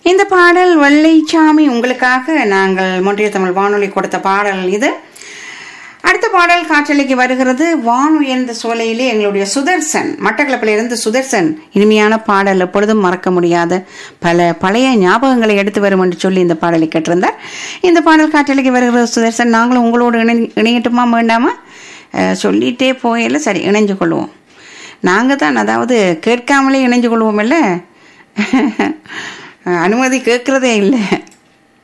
இந்த பாடல் வெள்ளைச்சாமி உங்களுக்காக நாங்கள் மொன்றிய தமிழ் வானொலி கொடுத்த பாடல் இது அடுத்த பாடல் காற்றலைக்கு வருகிறது வான் உயர்ந்த சோலையிலே எங்களுடைய சுதர்சன் மட்டக்களப்பிலிருந்து சுதர்சன் இனிமையான பாடல் எப்பொழுதும் மறக்க முடியாத பல பழைய ஞாபகங்களை எடுத்து வரும் என்று சொல்லி இந்த பாடலை கேட்டிருந்தார் இந்த பாடல் காற்றலைக்கு வருகிறது சுதர்சன் நாங்களும் உங்களோடு இணை இணையட்டுமா வேண்டாமா அஹ், சொல்லிட்டே போயில சரி இணைஞ்சு கொள்வோம் நாங்கள் தான் அதாவது கேட்காமலே இணைஞ்சு கொள்வோம் இல்லை அனுமதி கேட்குறதே இல்லை